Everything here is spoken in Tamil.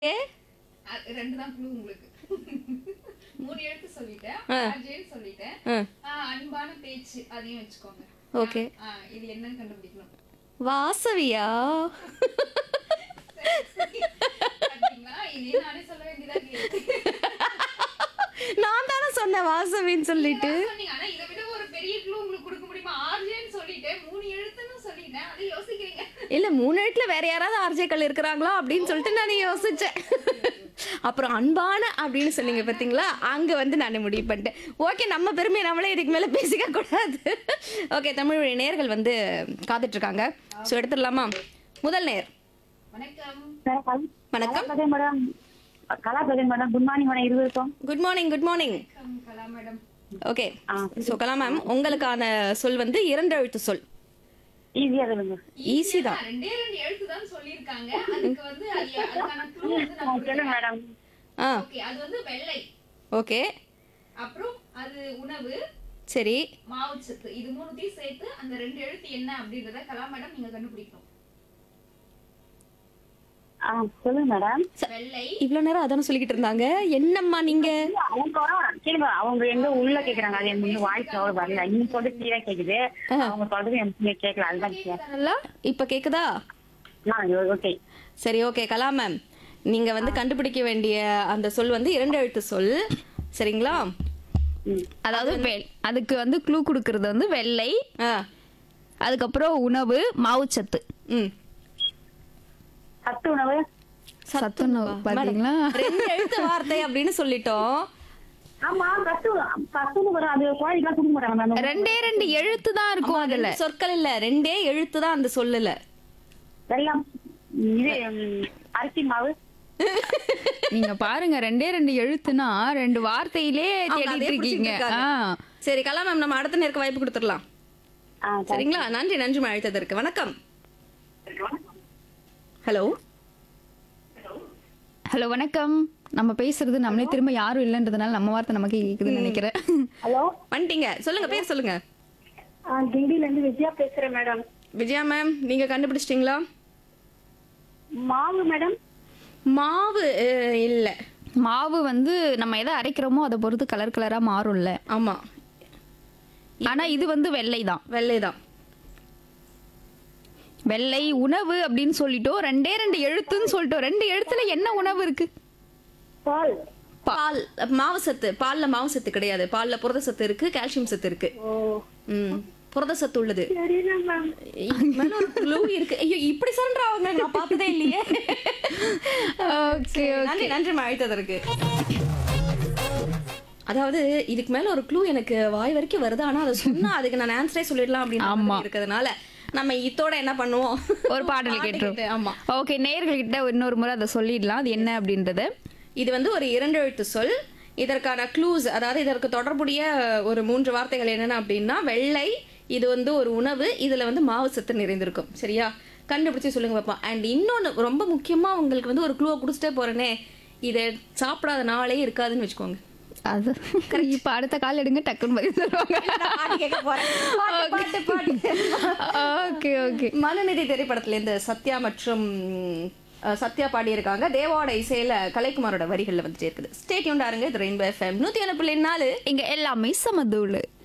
ஏ அது ரெண்டு தான் க்ளூ உங்களுக்கு மூணு எழுத்து சொல்லிட்டேன் ஆ. ஆர்ஜேன்னு சொல்லிட்டேன் ஆ ஆ, அன்பான பேச்சு அதையும் வச்சுக்கோங்க ஓகே ஆ, இது என்னன்னு கண்டுபிடிக்கணும் வாசவியா பாத்தீங்களா இனி நானே சொல்ல வேண்டியதா இருக்கு நான் தானே சொன்னேன் வாசவின்னு சொல்லிட்டு சொன்னீங்க ஆனா இதை விட ஒரு பெரிய க்ளூ உங்களுக்கு கொடுக்க முடியுமா ஆர்ஜேன்னு சொல்லிட்டேன் மூணு எழுத்துன்னு சொல்லிட்டேன் அதை யோசிக்கிறீங்க இல்ல மூணு எழுத்துல வேற யாராவது ஆர்ஜேக்கள் இருக்கிறாங்களா அப்படின்னு சொல்லிட்டு நான் யோசிச்சேன் அப்புறம் அன்பான அப்படின்னு சொன்னீங்க பாத்தீங்களா அங்க வந்து நான் முடிவு பண்ணிட்டேன் ஓகே நம்ம பெருமையை நம்மளே இதுக்கு மேல பேசிக்க கூடாது ஓகே தமிழ் வழி நேர்கள் வந்து காத்துட்டு இருக்காங்க ஸோ எடுத்துடலாமா முதல் நேர் வணக்கம் வணக்கம் கதை மேடம் கலா கதை மேடம் குட் மார்னிங் மேடம் இருவருக்கும் குட் மார்னிங் குட் மார்னிங் வணக்கம் Kala madam okay so Kala ma'am உங்களுக்கான சொல் வந்து இரண்டு எழுத்து சொல் ஈஸியா சொல்லுங்க ஈஸி தான் ரெண்டே ரெண்டு எழுத்து தான் சொல்லியிருக்காங்க அதுக்கு வந்து அது- அதுக்கான க்ளூ வந்து நான் சொல்லுங்க மேடம் ஆ ஓகே அது வந்து வெள்ளை ஓகே அப்புறம் அது உணவு சரி மாவுச்சத்து இது மூணுத்தையும் சேர்த்து அந்த ரெண்டு எழுத்து என்ன அப்படின்றத கலா மேடம் நீங்க கண்டுபிடிக்கணும் ஆ சொல்லுங்க மேடம் வெள்ளை இவ்வளவு நேரம் அதானே சொல்லிக்கிட்டு இருந்தாங்க என்னம்மா நீங்க அவங்க கேளுங்க அவங்க எங்க உள்ள கேக்குறாங்க அது எனக்கு வாய்ஸ் அவ்வளவு வரல நீங்க சொல்றது கிளியரா கேக்குது அவங்க சொல்றது எனக்கு கேட்கல அதுதான் கேட்கல. நல்லா இப்ப கேக்குதா ஆ ஓகே சரி ஓகே கலா மேம் நீங்க வந்து கண்டுபிடிக்க வேண்டிய அந்த சொல் வந்து இரண்டு எழுத்து சொல் சரிங்களா ம் அதாவது வெ- அதுக்கு வந்து க்ளூ கொடுக்கறது வந்து வெள்ளை ஆ அதுக்கப்புறம் உணவு மாவுச்சத்து ம் சத்து உணவு சத்துணவு பாத்தீங்களா ரெண்டு எழுத்து வார்த்தை அப்படின்னு சொல்லிட்டோம் ஆமா சத்து சத்துன்னு வரும் அது குழந்தைக்கெல்லாம் கொடுக்க மாட்டாங்க மேம் ரெண்டே ரெண்டு எழுத்து தான் இருக்கும் ஆமா, அதுல ரெண்டு சொற்கள் இல்ல ரெண்டே எழுத்து தான் அந்த சொல்லல வெள்ளம் இது ம், அரிசி மாவு நீங்க பாருங்க ரெண்டே ரெண்டு எழுத்துனா ரெண்டு வார்த்தையிலே அவங்க அதே தேடிட்டு பிடிச்சிட்டு இருக்கீங்க இருக்காங்க. ஆ. சரி கலா மேம் நம்ம அடுத்த நேருக்கு வாய்ப்பு கொடுத்துடலாம் ஆ சரிங்களா நன்றி நன்றி அழைத்ததற்கு வணக்கம் ஹலோ ஹலோ வணக்கம் நம்ம பேசுறது நம்மளே திரும்ப யாரும் இல்லைன்றதுனால நம்ம வார்த்தை நமக்கு கேக்குதுன்னு நினைக்கிறேன் ஹலோ வந்துட்டீங்க சொல்லுங்க பேர் சொல்லுங்க கிண்டில இருந்து விஜயா பேசுறேன் மேடம் விஜயா மேம் நீங்க கண்டுபிடிச்சிட்டீங்களா மாவு மேடம் மாவு அஹ், இல்ல மாவு வந்து நம்ம எதை அரைக்கிறோமோ அதை பொறுத்து கலர் கலரா மாறும்ல ஆமா ஆனா இது வந்து வெள்ளை தான் வெள்ளைதான் வெள்ளை உணவு அப்படின்னு சொல்லிட்டோம் ரெண்டே ரெண்டு எழுத்துன்னு சொல்லிட்டோம் ரெண்டு எழுத்துல என்ன உணவு இருக்கு பால் பால் மாவு சத்து பால்ல மாவு சத்து கிடையாது பால்ல புரத சத்து இருக்கு கால்சியம் சத்து இருக்கு ஓ ம் புரத சத்து உள்ளது சரிங்க மேம் இதுக்கு மேல ஒரு க்ளூ இருக்கு ஐயோ இப்படி சொல்றாங்க நான் பார்த்ததே இல்லையே ஓகே நன்றி நன்றி அழைத்ததற்கு அதாவது இதுக்கு மேல ஒரு க்ளூ எனக்கு வாய் வரைக்கும் வருது ஆனா அதை சொன்னா அதுக்கு நான் ஆன்சரே சொல்லிடலாம் அப்படின்னு இருக்கிறதுனால நம்ம இத்தோட என்ன பண்ணுவோம் ஒரு பாடல் பாட்டு கேட்டுரும் கேட்டு, ஆமா ஓகே நேயர்கள்கிட்ட இன்னொரு முறை அதை சொல்லிடலாம் அது என்ன அப்படின்றத இது வந்து ஒரு இரண்டு எழுத்து சொல் இதற்கான க்ளூஸ் அதாவது இதற்கு தொடர்புடைய ஒரு மூன்று வார்த்தைகள் என்னென்ன அப்படின்னா வெள்ளை இது வந்து ஒரு உணவு இதுல வந்து மாவு சத்து நிறைந்திருக்கும் சரியா கண்டுபிடிச்சு சொல்லுங்க பார்ப்போம் அண்ட் இன்னொன்று ரொம்ப முக்கியமா உங்களுக்கு வந்து ஒரு க்ளூவை கொடுத்துட்டே போறேனே இதை சாப்பிடாத நாளே இருக்காதுன்னு வச்சுக்கோங்க அது இப்ப அடுத்த கால் எடுங்க டக்குன்னு பதில் சொல்லுவாங்க பாட்டு கேட்க போறேன் பாட்டு, பாட்டு, பாட்டு. ஓகே ஓகே மனுநீதி திரைப்படத்துல இந்த சத்யா மற்றும் அஹ், சத்யா பாடியிருக்காங்க தேவாவோட இசையில கலைக்குமாரோட வரிகள்ல வந்துட்டே இருக்குது ஸ்டேட்யூண்டா இருங்க இது ரெயின்போ எஃப்எம் நூத்தி ஒன்று புள்ளி நாலு இங்க எல்லாமே சமதூளு